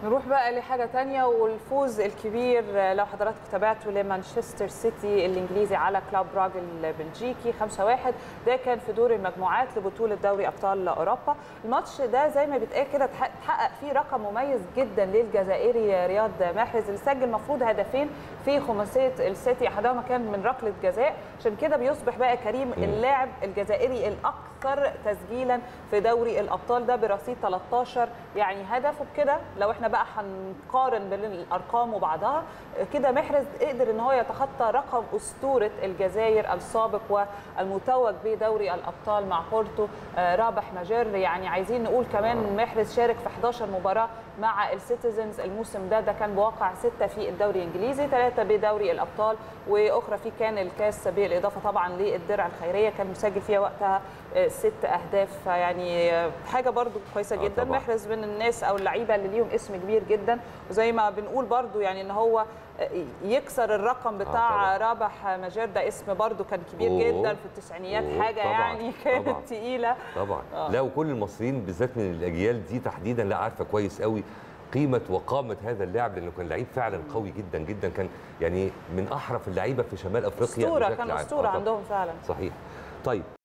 نروح بقى لحاجة تانية والفوز الكبير لو حضراتكم تابعتوا لمانشستر سيتي الإنجليزي على كلاب براغ البلجيكي 5-1 ده كان في دور المجموعات لبطولة دوري أبطال أوروبا الماتش ده زي ما بيتقال كده اتحقق فيه رقم مميز جدا للجزائري رياض محرز اللي سجل المفروض هدفين في خماسية السيتي أحدهما كان من ركلة جزاء عشان كده بيصبح بقى كريم اللاعب الجزائري الأكثر تسجيلا في دوري الأبطال ده برصيد 13 يعني هدف وبكده لو احنا بقى هنقارن بين الارقام وبعضها كده محرز قدر ان هو يتخطى رقم اسطوره الجزائر السابق والمتوج بدوري الابطال مع بورتو رابح ماجر يعني عايزين نقول كمان محرز شارك في 11 مباراه مع السيتيزنز الموسم ده ده كان بواقع سته في الدوري الانجليزي ثلاثه بدوري الابطال واخرى في كان الكاس بالاضافه طبعا للدرع الخيريه كان مسجل فيها وقتها ست اهداف يعني حاجه برضو كويسه جدا آه محرز من الناس او اللعيبه اللي ليهم اسم كبير جدا وزي ما بنقول برضو يعني ان هو يكسر الرقم بتاع آه رابح ماجير ده اسم برضو كان كبير أوه. جدا في التسعينيات أوه. حاجه طبعًا. يعني كانت طبعًا. تقيله طبعا آه. لا وكل المصريين بالذات من الاجيال دي تحديدا لا عارفه كويس قوي قيمه وقامه هذا اللاعب لانه كان لعيب فعلا قوي جدا جدا كان يعني من احرف اللعيبه في شمال افريقيا اسطوره كان اسطوره آه عندهم فعلا صحيح طيب